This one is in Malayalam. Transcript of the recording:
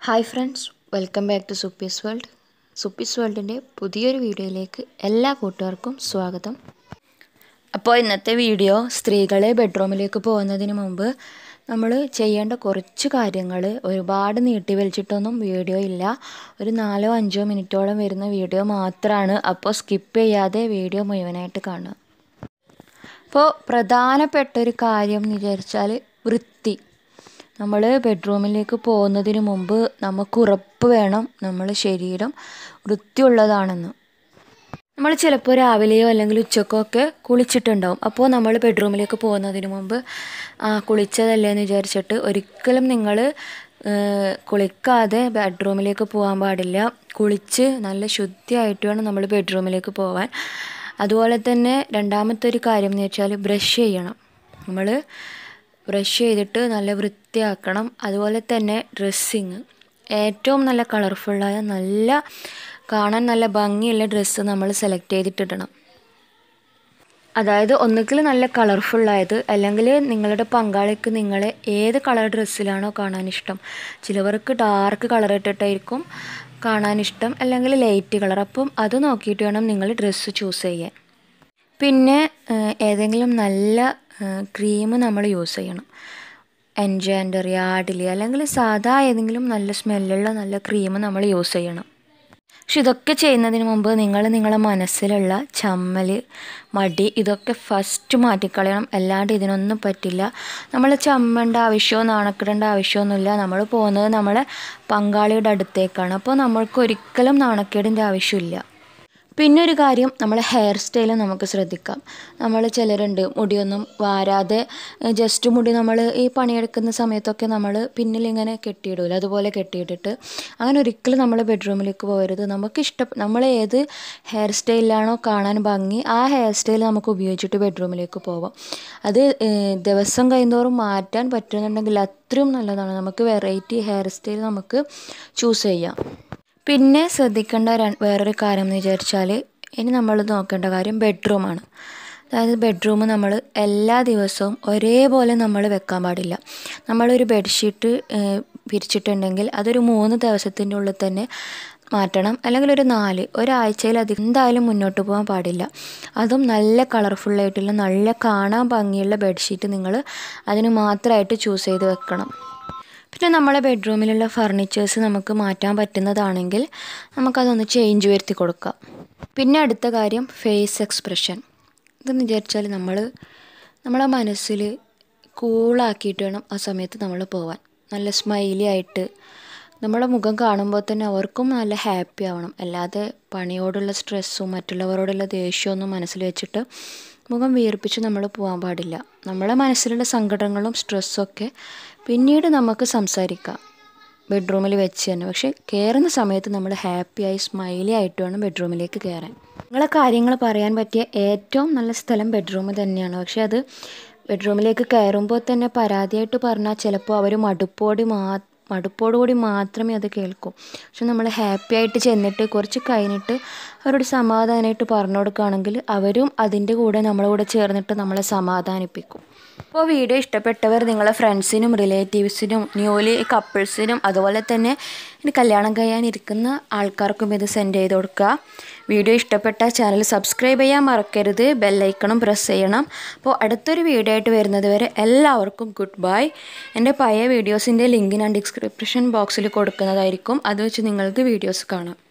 hi friends welcome back to Suppi's world Suppi's വേൾഡിൻ്റെ പുതിയൊരു വീഡിയോയിലേക്ക് എല്ലാ കൂട്ടുകാർക്കും സ്വാഗതം അപ്പോൾ ഇന്നത്തെ വീഡിയോ സ്ത്രീകളെ ബെഡ്റൂമിലേക്ക് പോകുന്നതിന് മുമ്പ് നമ്മൾ ചെയ്യേണ്ട കുറച്ച് കാര്യങ്ങൾ ഒരുപാട് നീട്ടി വലിച്ചിട്ടൊന്നും വീഡിയോ ഇല്ല ഒരു നാലോ അഞ്ചോ മിനിറ്റോളം വരുന്ന വീഡിയോ മാത്രമാണ് അപ്പോൾ സ്കിപ്പ് ചെയ്യാതെ വീഡിയോ മുഴുവനായിട്ട് കാണുക അപ്പോൾ പ്രധാനപ്പെട്ട ഒരു കാര്യം എന്ന് വിചാരിച്ചാൽ വൃത്തി നമ്മൾ ബെഡ്റൂമിലേക്ക് പോകുന്നതിന് മുമ്പ് നമുക്ക് ഉറപ്പ് വേണം നമ്മൾ ശരീരം വൃത്തിയുള്ളതാണെന്ന് നമ്മൾ ചിലപ്പോൾ രാവിലെയോ അല്ലെങ്കിൽ ഉച്ചക്കോ ഒക്കെ കുളിച്ചിട്ടുണ്ടാവും അപ്പോൾ നമ്മൾ ബെഡ്റൂമിലേക്ക് പോകുന്നതിന് മുമ്പ് ആ കുളിച്ചതല്ലേ എന്ന് വിചാരിച്ചിട്ട് ഒരിക്കലും നിങ്ങൾ കുളിക്കാതെ ബെഡ്റൂമിലേക്ക് പോകാൻ പാടില്ല കുളിച്ച് നല്ല ശുദ്ധിയായിട്ട് വേണം നമ്മൾ ബെഡ്റൂമിലേക്ക് പോകാൻ അതുപോലെ തന്നെ രണ്ടാമത്തെ ഒരു കാര്യം എന്ന് വെച്ചാൽ ബ്രഷ് ചെയ്യണം നമ്മൾ ബ്രഷ് ചെയ്തിട്ട് നല്ല വൃത്തിയാക്കണം അതുപോലെ തന്നെ ഡ്രസ്സിങ് ഏറ്റവും നല്ല കളർഫുള്ളായ നല്ല കാണാൻ നല്ല ഭംഗിയുള്ള ഡ്രസ്സ് നമ്മൾ സെലക്ട് ചെയ്തിട്ടിടണം അതായത് ഒന്നുകിൽ നല്ല കളർഫുള്ളായത് അല്ലെങ്കിൽ നിങ്ങളുടെ പങ്കാളിക്ക് നിങ്ങളെ ഏത് കളർ ഡ്രസ്സിലാണോ കാണാൻ ഇഷ്ടം ചിലവർക്ക് ഡാർക്ക് കളർ ഇട്ടിട്ടായിരിക്കും കാണാൻ ഇഷ്ടം അല്ലെങ്കിൽ ലൈറ്റ് കളർ അപ്പം അത് നോക്കിയിട്ട് വേണം നിങ്ങൾ ഡ്രസ്സ് ചൂസ് ചെയ്യാൻ പിന്നെ ഏതെങ്കിലും നല്ല ക്രീം നമ്മൾ യൂസ് ചെയ്യണം എൻജാൻഡർ യാർഡിലി അല്ലെങ്കിൽ സാധാ ഏതെങ്കിലും നല്ല സ്മെല്ലുള്ള നല്ല ക്രീം നമ്മൾ യൂസ് ചെയ്യണം പക്ഷെ ഇതൊക്കെ ചെയ്യുന്നതിന് മുമ്പ് നിങ്ങൾ നിങ്ങളെ മനസ്സിലുള്ള ചമ്മൽ മടി ഇതൊക്കെ ഫസ്റ്റ് മാറ്റിക്കളയണം അല്ലാണ്ട് ഇതിനൊന്നും പറ്റില്ല നമ്മൾ ചമ്മേണ്ട ആവശ്യമോ നാണക്കിടേണ്ട ആവശ്യമൊന്നുമില്ല നമ്മൾ പോകുന്നത് നമ്മളെ പങ്കാളിയുടെ അടുത്തേക്കാണ് അപ്പോൾ നമ്മൾക്ക് ഒരിക്കലും നാണക്കേടിൻ്റെ ആവശ്യമില്ല പിന്നെ ഒരു കാര്യം നമ്മൾ ഹെയർ സ്റ്റൈൽ നമുക്ക് ശ്രദ്ധിക്കാം നമ്മൾ ചിലരുണ്ട് മുടിയൊന്നും വാരാതെ ജസ്റ്റ് മുടി നമ്മൾ ഈ പണിയെടുക്കുന്ന സമയത്തൊക്കെ നമ്മൾ പിന്നിൽ ഇങ്ങനെ കെട്ടിയിടില്ല അതുപോലെ കെട്ടിയിട്ടിട്ട് അങ്ങനെ ഒരിക്കലും നമ്മൾ ബെഡ്റൂമിലേക്ക് പോകരുത് നമുക്ക് ഇഷ്ടം നമ്മൾ ഏത് ഹെയർ സ്റ്റൈലിലാണോ കാണാൻ ഭംഗി ആ ഹെയർ സ്റ്റൈൽ നമുക്ക് ഉപയോഗിച്ചിട്ട് ബെഡ്റൂമിലേക്ക് പോവാം അത് ദിവസം കഴിയുന്നതോറും മാറ്റാൻ പറ്റുന്നുണ്ടെങ്കിൽ അത്രയും നല്ലതാണ് നമുക്ക് വെറൈറ്റി ഹെയർ സ്റ്റൈൽ നമുക്ക് ചൂസ് ചെയ്യാം പിന്നെ ശ്രദ്ധിക്കേണ്ട വേറൊരു കാര്യം എന്ന് വിചാരിച്ചാൽ ഇനി നമ്മൾ നോക്കേണ്ട കാര്യം ബെഡ്റൂമാണ് അതായത് ബെഡ്റൂം നമ്മൾ എല്ലാ ദിവസവും ഒരേപോലെ നമ്മൾ വെക്കാൻ പാടില്ല നമ്മളൊരു ബെഡ്ഷീറ്റ് പിരിച്ചിട്ടുണ്ടെങ്കിൽ അതൊരു മൂന്ന് ദിവസത്തിൻ്റെ ഉള്ളിൽ തന്നെ മാറ്റണം അല്ലെങ്കിൽ ഒരു നാല് ഒരാഴ്ചയിൽ അത് എന്തായാലും മുന്നോട്ട് പോകാൻ പാടില്ല അതും നല്ല കളർഫുള്ളായിട്ടുള്ള നല്ല കാണാൻ ഭംഗിയുള്ള ബെഡ്ഷീറ്റ് നിങ്ങൾ അതിന് മാത്രമായിട്ട് ചൂസ് ചെയ്ത് വെക്കണം പിന്നെ നമ്മളെ ബെഡ്റൂമിലുള്ള ഫർണിച്ചേഴ്സ് നമുക്ക് മാറ്റാൻ പറ്റുന്നതാണെങ്കിൽ നമുക്കതൊന്ന് ചേഞ്ച് വരുത്തി കൊടുക്കാം പിന്നെ അടുത്ത കാര്യം ഫേസ് എക്സ്പ്രഷൻ ഇതെന്ന് വിചാരിച്ചാൽ നമ്മൾ നമ്മളെ മനസ്സിൽ കൂളാക്കിയിട്ട് വേണം ആ സമയത്ത് നമ്മൾ പോവാൻ നല്ല സ്മൈലി ആയിട്ട് നമ്മുടെ മുഖം കാണുമ്പോൾ തന്നെ അവർക്കും നല്ല ഹാപ്പി ആവണം അല്ലാതെ പണിയോടുള്ള സ്ട്രെസ്സും മറ്റുള്ളവരോടുള്ള ദേഷ്യമൊന്നും മനസ്സിൽ വെച്ചിട്ട് മുഖം വീർപ്പിച്ച് നമ്മൾ പോകാൻ പാടില്ല നമ്മളെ മനസ്സിലുള്ള സങ്കടങ്ങളും സ്ട്രെസ്സൊക്കെ പിന്നീട് നമുക്ക് സംസാരിക്കാം ബെഡ്റൂമിൽ വെച്ച് തന്നെ പക്ഷേ കയറുന്ന സമയത്ത് നമ്മൾ ഹാപ്പിയായി സ്മൈലി ആയിട്ട് വേണം ബെഡ്റൂമിലേക്ക് കയറാൻ നിങ്ങളെ കാര്യങ്ങൾ പറയാൻ പറ്റിയ ഏറ്റവും നല്ല സ്ഥലം ബെഡ്റൂം തന്നെയാണ് പക്ഷേ അത് ബെഡ്റൂമിലേക്ക് കയറുമ്പോൾ തന്നെ പരാതിയായിട്ട് പറഞ്ഞാൽ ചിലപ്പോൾ അവർ മടുപ്പോടി മാ മടുപ്പോടുകൂടി മാത്രമേ അത് കേൾക്കൂ പക്ഷെ നമ്മൾ ഹാപ്പി ആയിട്ട് ചെന്നിട്ട് കുറച്ച് കഴിഞ്ഞിട്ട് അവരോട് സമാധാനമായിട്ട് പറഞ്ഞു കൊടുക്കുകയാണെങ്കിൽ അവരും അതിൻ്റെ കൂടെ നമ്മളെ കൂടെ ചേർന്നിട്ട് നമ്മളെ സമാധാനിപ്പിക്കും അപ്പോൾ വീഡിയോ ഇഷ്ടപ്പെട്ടവർ നിങ്ങളെ ഫ്രണ്ട്സിനും റിലേറ്റീവ്സിനും ന്യൂലി കപ്പിൾസിനും അതുപോലെ തന്നെ ഇനി കല്യാണം കഴിയാനിരിക്കുന്ന ആൾക്കാർക്കും ഇത് സെൻഡ് ചെയ്ത് കൊടുക്കുക വീഡിയോ ഇഷ്ടപ്പെട്ട ചാനൽ സബ്സ്ക്രൈബ് ചെയ്യാൻ മറക്കരുത് ബെല്ലൈക്കണും പ്രസ് ചെയ്യണം അപ്പോൾ അടുത്തൊരു വീഡിയോ ആയിട്ട് വരുന്നത് വരെ എല്ലാവർക്കും ഗുഡ് ബൈ എൻ്റെ പഴയ വീഡിയോസിൻ്റെ ലിങ്ക് ഞാൻ ഡിസ്ക്രിപ്ഷൻ ബോക്സിൽ കൊടുക്കുന്നതായിരിക്കും അത് വെച്ച് നിങ്ങൾക്ക് വീഡിയോസ് കാണാം